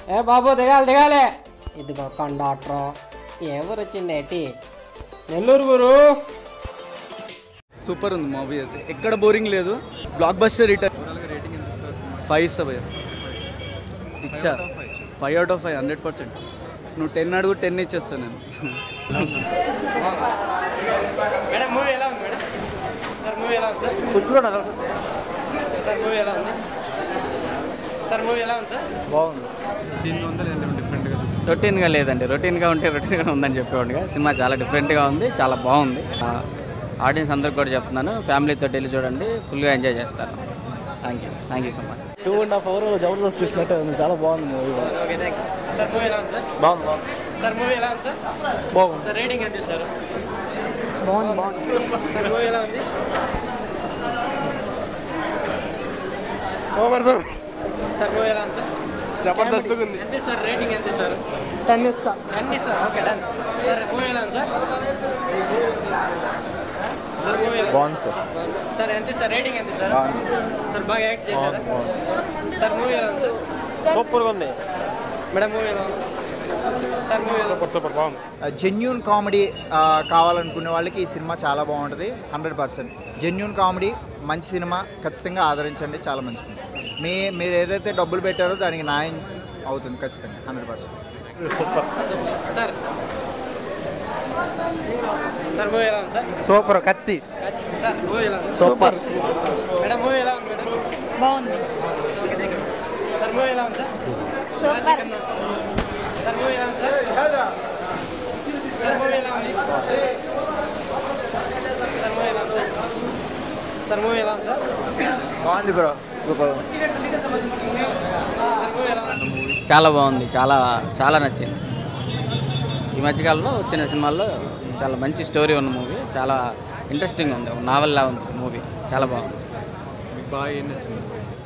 ఏ బాబు దిగాలి దిగాలి ఇదిగో కండక్టర్ ఏ ఊరు వచ్చింది ఏంటి నెల్లూరు గురు సూపర్ ఉంది మూవీ అయితే ఎక్కడ బోరింగ్ లేదు బ్లాక్ బస్టర్ రిటర్న్ ఫైవ్ ఇస్తా భయ్య ఇచ్చా five out of five hundred percent నువ్వు టెన్ అడుగు టెన్ ఇచ్చేస్తాను నేను మేడం మూవీ ఎలా ఉంది మేడం సార్ మూవీ ఎలా ఉంది సార్ కూర్చోండి సార్ మూవీ ఎలా ఉంది సార్ మూవీ ఎలా ఉంది సార్ బాగుంది రొటీన్గా లేదండి రొటీన్గా ఉంటే రొటీన్గా ఉందని చెప్పేవాడుగా సినిమా చాలా డిఫరెంట్గా ఉంది చాలా బాగుంది ఆడియన్స్ అందరికి కూడా చెప్తున్నాను ఫ్యామిలీతో వెళ్ళి చూడండి ఫుల్గా ఎంజాయ్ చేస్తారు thank you thank you so much two and half hour Jabardasth చూసినట్టే ఉంది చాలా బాగుంది movie okay thank sir movie ఎలా ఉంది సార్ బాగుంది బాగుంది సార్ మూవీ ఎలా ఉంది సార్ బాగుంది సార్ రేటింగ్ ఎంత ఇస్తారు బాగుంది బాగుంది సార్ మూవీ ఎలా ఉంది సూపర్ సూపర్ సార్ మూవీ ఎలా ఉంది సార్ జబర్దస్త్ ఉంది ఎంత ఇస్తారు రేటింగ్ ఎంత ఇస్తారు టెన్ ఇస్తా టెన్ ఇస్తారు ఓకే డన్ సార్ మూవీ ఎలా ఉంది సార్ సార్ మూవీ ఎలా బాగుంది సార్ సార్ ఎంత ఇస్తారు రేటింగ్ ఎంత ఇస్తారు సార్ బాగా యాక్ట్ చేశారా సార్ మూవీ ఎలా ఉంది సార్ సూపర్గా ఉంది మేడం మూవీ ఎలా ఉంది సార్ మూవీ ఎలా ఉంది సూపర్ సూపర్ బాగుంది జెన్యున్ కామెడీ కావాలనుకునే వాళ్ళకి ఈ సినిమా చాలా బాగుంటుంది హండ్రెడ్ పర్సెంట్ జెన్యున్ కామెడీ మంచి సినిమా ఖచ్చితంగా ఆదరించండి చాలా మంచిది మీ మీరు ఏదైతే డబ్బులు పెట్టారో దానికి న్యాయం అవుతుంది ఖచ్చితంగా hundred percent super sir sir movie ఎలా ఉంది సార్ సూపర్ కత్తి సార్ మూవీ ఎలా ఉంది సూపర్ మేడం మూవీ ఎలా ఉంది మేడం బాగుంది okay thank you sir movie ఎలా ఉంది సార్ క్లాసిక్ అన్న. సార్ మూవీ ఎలా ఉంది సార్ సార్ మూవీ ఎలా ఉంది సార్ మూవీ ఎలా ఉంది సార్ సార్ మూవీ ఎలా ఉంది సార్ బాగుంది బ్రో సూపర్ సార్ మూవీ ఎలా ఉంది చాలా బాగుంది చాలా చాలా నచ్చింది ఈ మధ్యకాలంలో వచ్చిన సినిమాల్లో చాలా మంచి స్టోరీ ఉన్న మూవీ చాలా ఇంట్రెస్టింగ్ ఉంది నావెల్లా ఉంది మూవీ చాలా బాగుంది బాగా ఏం నచ్చింది